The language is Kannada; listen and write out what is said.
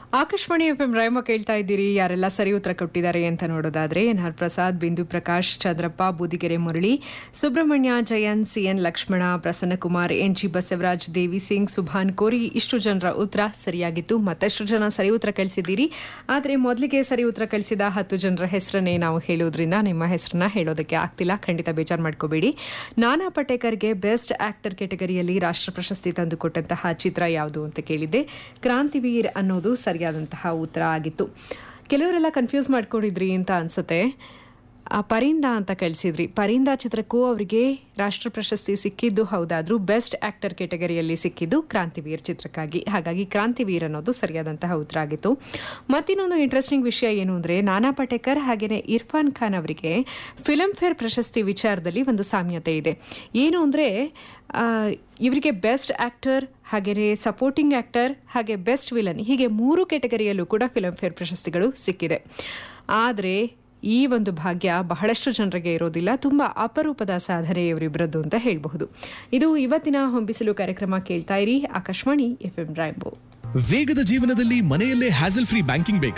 ಆಕಾಶವಾಣಿ ಎಫ್ ಎಂ ರಾಯಮ್ಮ ಕೇಳ್ತಾ ಇದ್ದೀರಿ ಯಾರೆಲ್ಲ ಸರಿ ಉತ್ತರ ಕೊಟ್ಟಿದ್ದಾರೆ ಅಂತ ನೋಡೋದಾದ್ರೆ N R Prasad Bindu Prakash Chandrappa Boodigere Murali Subramanya Jayanth CN Lakshmana Prasannakumar N G Basavaraj Devi Singh Subhan ಕೋರಿ ಇಷ್ಟು ಜನರ ಉತ್ತರ ಸರಿಯಾಗಿತ್ತು ಮತ್ತಷ್ಟು ಜನ ಸರಿ ಉತ್ತರ ಕಳಿಸಿದ್ದೀರಿ ಆದರೆ ಮೊದಲಿಗೆ ಸರಿ ಉತ್ತರ ಕಳಿಸಿದ ಹತ್ತು ಜನರ ಹೆಸರನ್ನೇ ನಾವು ಹೇಳೋದ್ರಿಂದ ನಿಮ್ಮ ಹೆಸರನ್ನ ಹೇಳೋದಕ್ಕೆ ಆಗ್ತಿಲ್ಲ ಖಂಡಿತ ಬೇಜಾರು ಮಾಡ್ಕೋಬೇಡಿ ನಾನಾ ಪಟೇಕರ್ಗೆ ಬೆಸ್ಟ್ ಆಕ್ಟರ್ ಕೆಟಗರಿಯಲ್ಲಿ ರಾಷ್ಟ್ರ ಪ್ರಶಸ್ತಿ ತಂದುಕೊಟ್ಟಂತಹ ಚಿತ್ರ ಯಾವುದು ಅಂತ ಕೇಳಿದ್ದೆ ಕ್ರಾಂತಿವೀರ್ ಅನ್ನೋದು ಸರಿಯಾದಂತಹ ಉತ್ತರ ಆಗಿತ್ತು ಕೆಲವರೆಲ್ಲ ಕನ್ಫ್ಯೂಸ್ ಮಾಡ್ಕೊಂಡಿದ್ರಿ ಅಂತ ಅನ್ಸುತ್ತೆ ಆ ಪರಿಂದ ಅಂತ ಕಳಿಸಿದ್ರಿ ಪರಿಂದ ಚಿತ್ರಕ್ಕೂ ಅವರಿಗೆ ರಾಷ್ಟ್ರ ಪ್ರಶಸ್ತಿ ಸಿಕ್ಕಿದ್ದು ಹೌದಾದ್ರೂ ಬೆಸ್ಟ್ ಆಕ್ಟರ್ ಕೆಟಗರಿಯಲ್ಲಿ ಸಿಕ್ಕಿದ್ದು ಕ್ರಾಂತಿವೀರ್ ಚಿತ್ರಕ್ಕಾಗಿ ಹಾಗಾಗಿ ಕ್ರಾಂತಿವೀರ್ ಅನ್ನೋದು ಸರಿಯಾದಂತಹ ಉತ್ತರ ಆಗಿತ್ತು ಮತ್ತಿನ್ನೊಂದು ಇಂಟ್ರೆಸ್ಟಿಂಗ್ ವಿಷಯ ಏನು ಅಂದ್ರೆ ನಾನಾ ಪಟೇಕರ್ ಹಾಗೇನೆ ಇರ್ಫಾನ್ ಖಾನ್ ಅವರಿಗೆ ಫಿಲ್ಮ್ ಫೇರ್ ಪ್ರಶಸ್ತಿ ವಿಚಾರದಲ್ಲಿ ಒಂದು ಸಾಮ್ಯತೆ ಇದೆ ಏನು ಅಂದ್ರೆ ಆ, ಇವರಿಗೆ ಬೆಸ್ಟ್ ಆಕ್ಟರ್ ಹಾಗೆಯೇ ಸಪೋರ್ಟಿಂಗ್ ಆಕ್ಟರ್ ಹಾಗೆ ಬೆಸ್ಟ್ ವಿಲನ್ ಹೀಗೆ ಮೂರು ಕೆಟಗರಿಯಲ್ಲೂ ಕೂಡ ಫಿಲ್ಮ್ ಫೇರ್ ಪ್ರಶಸ್ತಿಗಳು ಸಿಕ್ಕಿದೆ ಆದರೆ ಈ ಒಂದು ಭಾಗ್ಯ ಬಹಳಷ್ಟು ಜನರಿಗೆ ಇರೋದಿಲ್ಲ ತುಂಬಾ ಅಪರೂಪದ ಸಾಧನೆ ಇವರಿಬ್ಬರದ್ದು ಅಂತ ಹೇಳಬಹುದು ಇದು ಇವತ್ತಿನ ಹೊಂಬಿಸಲು ಕಾರ್ಯಕ್ರಮ ಕೇಳ್ತಾ ಇರಿ ಆಕಾಶವಾಣಿ ಎಫ್ ಎಂ ರಾಯಂಬೋ ವೇಗದ ಜೀವನದಲ್ಲಿ ಮನೆಯಲ್ಲೇ ಹ್ಯಾಸಲ್ ಫ್ರೀ ಬ್ಯಾಂಕಿಂಗ್ ಬೇಕಾ